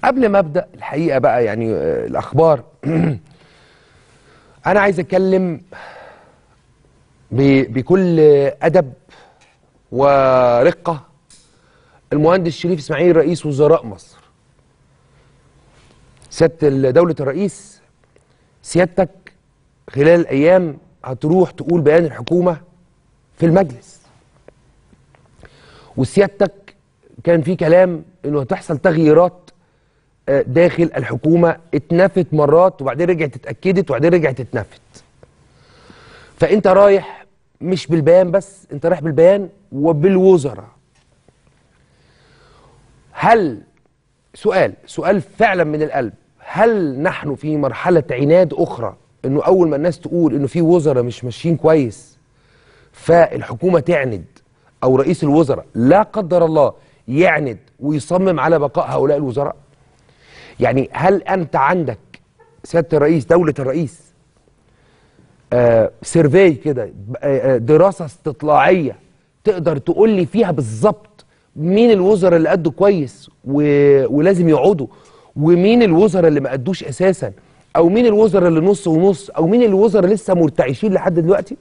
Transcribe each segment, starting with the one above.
قبل ما ابدا الحقيقه بقى يعني آه، الاخبار انا عايز اتكلم ب- بكل ادب ورقه المهندس شريف اسماعيل رئيس وزراء مصر سياده دوله الرئيس سيادتك خلال الايام هتروح تقول بيان الحكومه في المجلس وسيادتك كان في كلام انه هتحصل تغييرات آه، داخل الحكومه اتنفت مرات وبعدين رجعت اتاكدت وبعدين رجعت اتنفت فانت رايح مش بالبيان بس انت رايح بالبيان وبالوزراء هل سؤال سؤال فعلا من القلب هل نحن في مرحله عناد اخرى انه اول ما الناس تقول انه في وزراء مش ماشيين كويس فالحكومه تعند او رئيس الوزراء لا قدر الله يعند ويصمم على بقاء هؤلاء الوزراء يعني هل انت عندك سياده الرئيس دوله الرئيس آه سيرفي كده آه آه، دراسه استطلاعيه تقدر تقول لي فيها بالظبط مين الوزراء اللي ادوا كويس و... ولازم يقعدوا ومين الوزراء اللي ما ادوش اساسا او مين الوزراء اللي نص ونص او مين الوزراء لسه مرتعشين لحد دلوقتي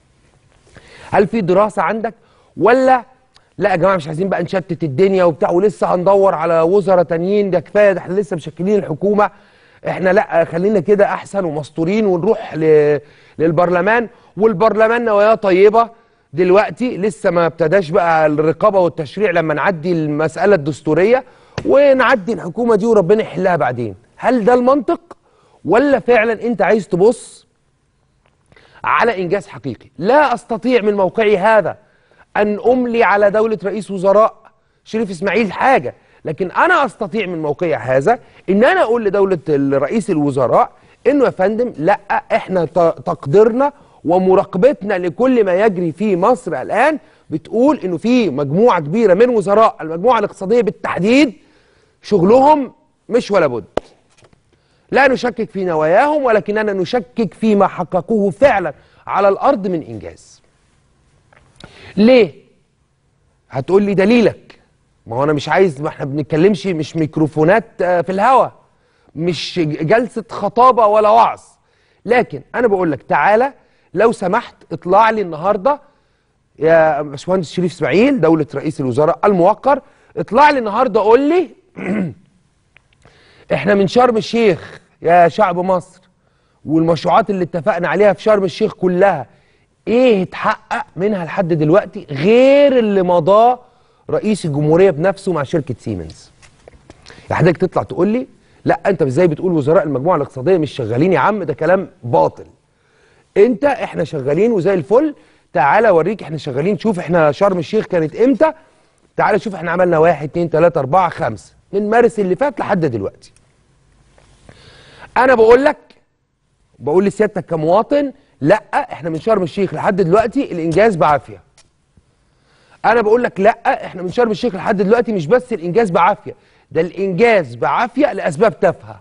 هل في دراسه عندك ولا لا يا جماعه مش عايزين بقى نشتت الدنيا وبتاع ولسه هندور على وزراء تانيين ده كفايه ده احنا لسه مشكلين الحكومه احنا لا خلينا كده احسن ومستورين ونروح ل... للبرلمان والبرلمان نواياه طيبه دلوقتي لسه ما ابتداش بقى الرقابه والتشريع لما نعدي المساله الدستوريه ونعدي الحكومه دي وربنا يحلها بعدين هل ده المنطق ولا فعلا انت عايز تبص على انجاز حقيقي لا استطيع من موقعي هذا ان املي على دوله رئيس وزراء شريف اسماعيل حاجه لكن انا استطيع من موقعي هذا ان انا اقول لدوله رئيس الوزراء انه يا فندم لا احنا ت- تقديرنا ومراقبتنا لكل ما يجري في مصر الان بتقول انه في مجموعه كبيره من وزراء المجموعه الاقتصاديه بالتحديد شغلهم مش ولا بد لا نشكك في نواياهم ولكننا نشكك فيما حققوه فعلا على الارض من انجاز. ليه؟ هتقول لي دليلك ما هو انا مش عايز ما احنا بنتكلمش مش ميكروفونات آه، في الهوا مش ج- جلسه خطابه ولا وعظ لكن انا بقول لك تعالى لو سمحت اطلع لي النهارده يا باشمهندس شريف اسماعيل دوله رئيس الوزراء الموقر اطلع لي النهارده قول لي احنا من شرم الشيخ يا شعب مصر والمشروعات اللي اتفقنا عليها في شرم الشيخ كلها ايه اتحقق منها لحد دلوقتي غير اللي مضاه رئيس الجمهوريه بنفسه مع شركه سيمنز يا حضرتك تطلع تقول لي لا انت ازاي بتقول وزراء المجموعه الاقتصاديه مش شغالين يا عم ده كلام باطل انت احنا شغالين وزي الفل تعالى اوريك احنا شغالين شوف احنا شرم الشيخ كانت امتى تعالى شوف احنا عملنا واحد اتنين تلاته اربعه خمسه من مارس اللي فات لحد دلوقتي انا بقول لك بقول لسيادتك كمواطن لا احنا من شرم الشيخ لحد دلوقتي الانجاز بعافيه انا بقول لك لا احنا من شرم الشيخ لحد دلوقتي مش بس الانجاز بعافيه ده الانجاز بعافيه لاسباب تافهه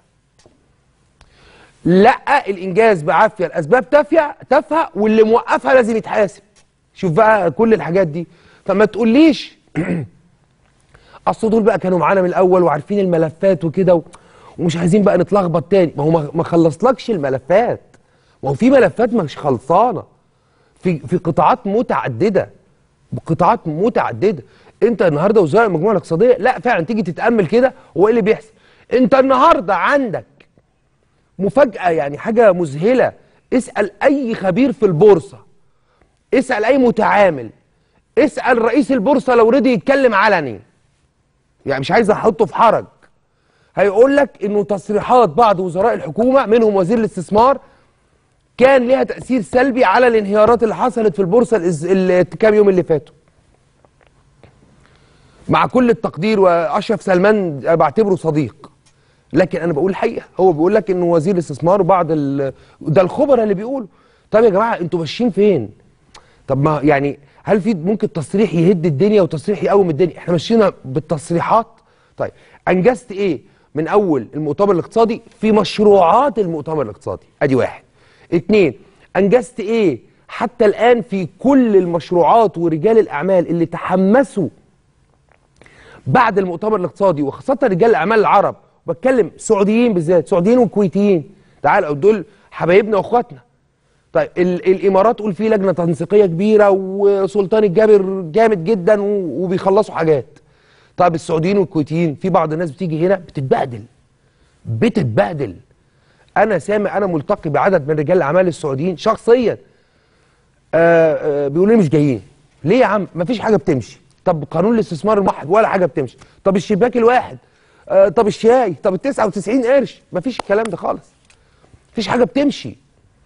لا الانجاز بعافيه لاسباب تافهه تافهه واللي موقفها لازم يتحاسب شوف بقى كل الحاجات دي فما تقوليش اصل دول بقى كانوا معانا من الاول وعارفين الملفات وكده و... ومش عايزين بقى نتلخبط تاني ما هو ما ما خلصلكش الملفات ما هو في ملفات مش خلصانه في في قطاعات متعدده بقطاعات متعدده انت النهارده وزراء المجموعه الاقتصاديه لا فعلا تيجي تتامل كده هو ايه اللي بيحصل انت النهارده عندك مفاجاه يعني حاجه مذهله اسال اي خبير في البورصه اسال اي متعامل اسال رئيس البورصه لو رضي يتكلم علني يعني مش عايز احطه في حرج هيقول لك انه تصريحات بعض وزراء الحكومه منهم وزير الاستثمار كان ليها تاثير سلبي على الانهيارات اللي حصلت في البورصه الإز- الكام يوم اللي فاتوا مع كل التقدير واشرف سلمان بعتبره صديق لكن انا بقول الحقيقه هو بيقول لك انه وزير الاستثمار وبعض ال... ده الخبراء اللي بيقولوا طب يا جماعه انتوا ماشيين فين طب ما يعني هل في ممكن تصريح يهد الدنيا وتصريح يقوم الدنيا احنا مشينا بالتصريحات طيب انجزت ايه من اول المؤتمر الاقتصادي في مشروعات المؤتمر الاقتصادي ادي واحد اتنين انجزت ايه حتى الان في كل المشروعات ورجال الاعمال اللي تحمسوا بعد المؤتمر الاقتصادي وخاصه رجال الاعمال العرب بتكلم سعوديين بالذات سعوديين وكويتيين تعال دول حبايبنا واخواتنا طيب ال الامارات قول في لجنه تنسيقيه كبيره وسلطان الجابر جامد جدا و- وبيخلصوا حاجات طيب السعوديين والكويتيين في بعض الناس بتيجي هنا بتتبهدل بتتبهدل انا سامع انا ملتقي بعدد من رجال الاعمال السعوديين شخصيا آه، آه، بيقولوا لي مش جايين ليه يا عم مفيش حاجه بتمشي طب قانون الاستثمار الواحد ولا حاجه بتمشي طب الشباك الواحد آه، طب الشاي طب ال 99 قرش مفيش الكلام ده خالص مفيش حاجه بتمشي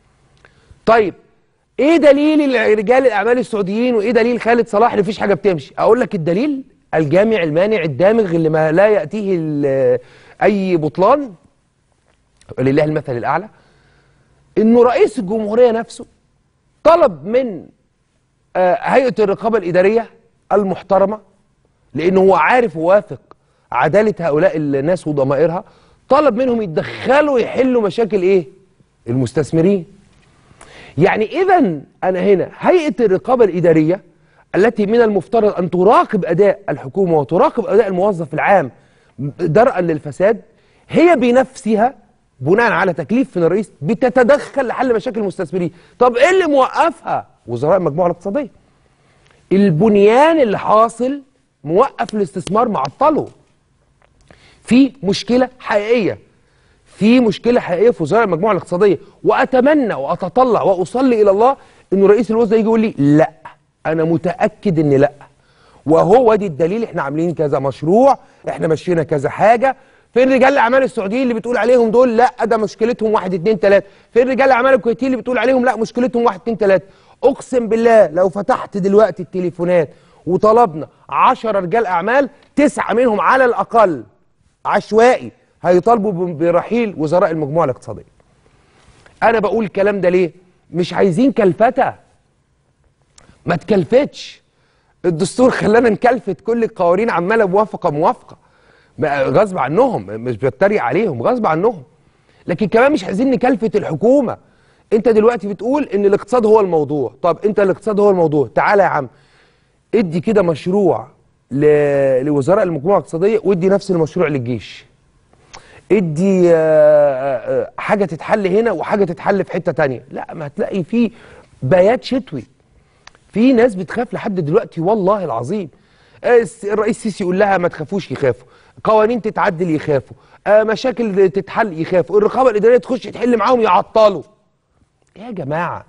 طيب ايه دليل رجال الاعمال السعوديين وايه دليل خالد صلاح ان مفيش حاجه بتمشي اقول لك الدليل الجامع المانع الدامغ اللي ما لا ياتيه ال- اي بطلان لله المثل الاعلى انه رئيس الجمهوريه نفسه طلب من آه، هيئه الرقابه الاداريه المحترمه لانه هو عارف وواثق عداله هؤلاء الناس وضمائرها طلب منهم يتدخلوا يحلوا مشاكل ايه المستثمرين يعني اذا انا هنا هيئه الرقابه الاداريه التي من المفترض ان تراقب اداء الحكومه وتراقب اداء الموظف العام درءا للفساد هي بنفسها بناء على تكليف من الرئيس بتتدخل لحل مشاكل المستثمرين طب ايه اللي موقفها وزراء المجموعه الاقتصاديه البنيان اللي حاصل موقف الاستثمار معطله في مشكله حقيقيه في مشكله حقيقيه في وزاره المجموعه الاقتصاديه واتمنى واتطلع واصلي الى الله انه رئيس الوزراء يجي يقول لي لا انا متاكد ان لا وهو دي الدليل احنا عاملين كذا مشروع احنا مشينا كذا حاجه فين رجال الاعمال السعوديين اللي بتقول عليهم دول لا ده مشكلتهم واحد اتنين تلاته فين رجال الاعمال الكويتيين اللي بتقول عليهم لا مشكلتهم واحد اتنين تلاته اقسم بالله لو فتحت دلوقتي التليفونات وطلبنا عشرة رجال اعمال تسعه منهم على الاقل عشوائي هيطالبوا ب- برحيل وزراء المجموعه الاقتصاديه انا بقول الكلام ده ليه مش عايزين كلفتة ما تكلفتش الدستور خلانا نكلفت كل القوانين عماله موافقه موافقه ما- غصب عنهم مش بتريق عليهم غصب عنهم لكن كمان مش عايزين نكلفت الحكومه انت دلوقتي بتقول ان الاقتصاد هو الموضوع طب انت الاقتصاد هو الموضوع تعالى يا عم ادي كده مشروع ل... لوزراء المجموعه الاقتصاديه وادي نفس المشروع للجيش ادي آه، آه، آه، حاجه تتحل هنا وحاجه تتحل في حته تانية لا ما هتلاقي في بيات شتوي في ناس بتخاف لحد دلوقتي والله العظيم آه، الس- الرئيس السيسي يقول لها ما تخافوش يخافوا قوانين تتعدل يخافوا آه، مشاكل تتحل يخافوا الرقابه الاداريه تخش تحل معاهم يعطلوا ايه يا جماعه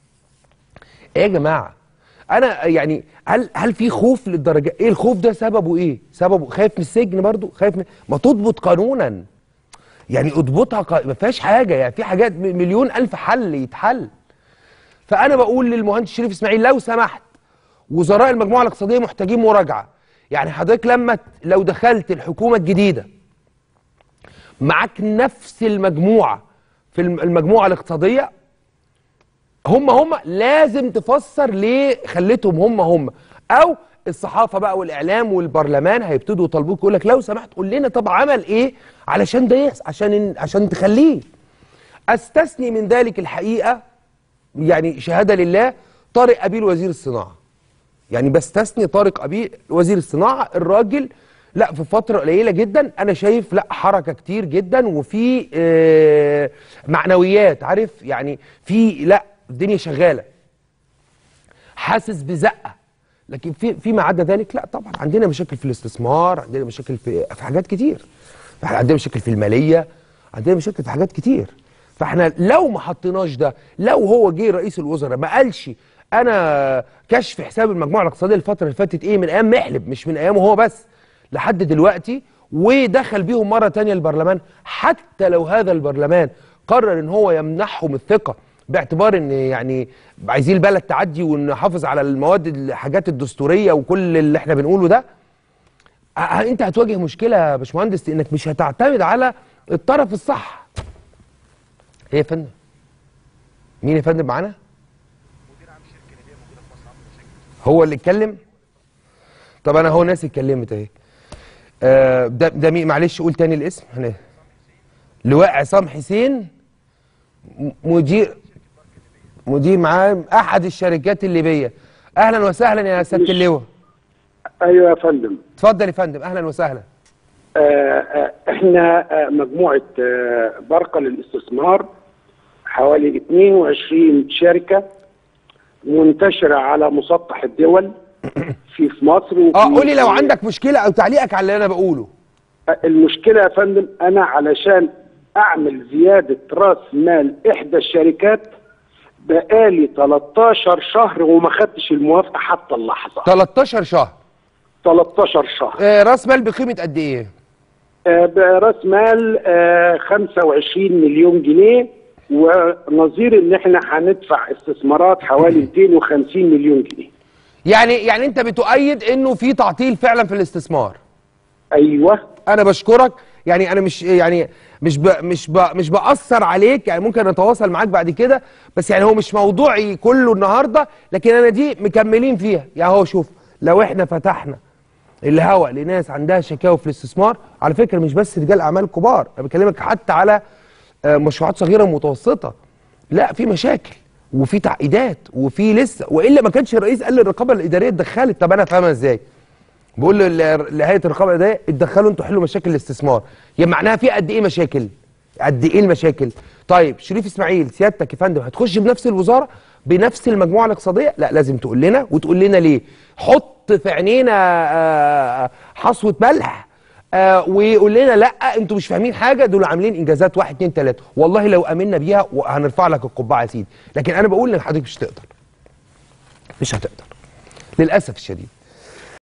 ايه يا جماعه انا يعني هل هل في خوف للدرجه ايه الخوف ده سببه ايه سببه خايف من السجن برضو خايف من ما تضبط قانونا يعني اضبطها ق... ما فيهاش حاجه يعني في حاجات م- مليون الف حل يتحل فانا بقول للمهندس شريف اسماعيل لو سمحت وزراء المجموعه الاقتصاديه محتاجين مراجعه يعني حضرتك لما ت- لو دخلت الحكومه الجديده معاك نفس المجموعه في الم- المجموعه الاقتصاديه هم هم لازم تفسر ليه خليتهم هم هم او الصحافه بقى والاعلام والبرلمان هيبتدوا يطالبوك يقول لك لو سمحت قول لنا طب عمل ايه علشان ده يحصل عشان عشان تخليه استثني من ذلك الحقيقه يعني شهاده لله طارق ابيل وزير الصناعه يعني بستثني طارق ابيل وزير الصناعه الراجل لا في فتره قليله جدا انا شايف لا حركه كتير جدا وفي آه، معنويات عارف يعني في لا الدنيا شغاله حاسس بزقه لكن في فيما عدا ذلك لا طبعا عندنا مشاكل في الاستثمار عندنا مشاكل في في حاجات كتير احنا عندنا مشاكل في الماليه عندنا مشاكل في حاجات كتير فاحنا لو ما حطيناش ده لو هو جه رئيس الوزراء ما قالش انا كشف حساب المجموعه الاقتصاديه الفتره اللي فاتت ايه من ايام محلب مش من ايامه هو بس لحد دلوقتي ودخل بيهم مره تانية البرلمان حتى لو هذا البرلمان قرر ان هو يمنحهم الثقه باعتبار ان يعني عايزين البلد تعدي ونحافظ على المواد الحاجات الدستوريه وكل اللي احنا بنقوله ده ه- انت هتواجه مشكله يا باشمهندس انك مش هتعتمد على الطرف الصح ايه يا فندم مين يا فندم معانا هو اللي اتكلم طب انا هو ناس اتكلمت اهي آه، ده ده مين معلش قول تاني الاسم هنا لواء عصام حسين م- مدير مدير معاه احد الشركات الليبيه اهلا وسهلا يا سياده اللواء ايوه يا فندم اتفضل يا فندم اهلا وسهلا آه، آه، احنا احنا آه، مجموعه آه، برقه للاستثمار حوالي 22 شركه منتشره على مسطح الدول في في مصر وفي اه قولي لو عندك مشكله او تعليقك على اللي انا بقوله المشكله يا فندم انا علشان اعمل زياده راس مال احدى الشركات بقالي 13 شهر وما خدتش الموافقه حتى اللحظه 13 شهر 13 شهر آه راس مال بقيمه قد ايه آه، براس مال آه، 25 مليون جنيه ونظير ان احنا هندفع استثمارات حوالي 250 مليون جنيه يعني يعني انت بتؤيد انه في تعطيل فعلا في الاستثمار ايوه انا بشكرك يعني انا مش يعني مش ب مش ب مش باثر عليك يعني ممكن اتواصل معاك بعد كده بس يعني هو مش موضوعي كله النهارده لكن انا دي مكملين فيها يعني هو شوف لو احنا فتحنا الهوا لناس عندها شكاوى في الاستثمار على فكره مش بس رجال اعمال كبار انا بكلمك حتى على آه، مشروعات صغيره ومتوسطه لا في مشاكل وفي تعقيدات وفي لسه والا ما كانش الرئيس قال للرقابه الاداريه اتدخلت طب انا فاهمها ازاي بقول ل- لهيئه الرقابه الاداريه اتدخلوا انتوا حلوا مشاكل الاستثمار يعني معناها في قد ايه مشاكل قد ايه المشاكل طيب شريف اسماعيل سيادتك يا فندم هتخش بنفس الوزاره بنفس المجموعه الاقتصاديه لا لازم تقول لنا وتقول لنا ليه حط في عينينا آه، حصوه ملح آه ويقول لنا لا انتوا مش فاهمين حاجه دول عاملين انجازات واحد اتنين تلاته والله لو امنا بيها هنرفع لك القبعه يا سيدي لكن انا بقول ان حضرتك مش هتقدر مش هتقدر للاسف الشديد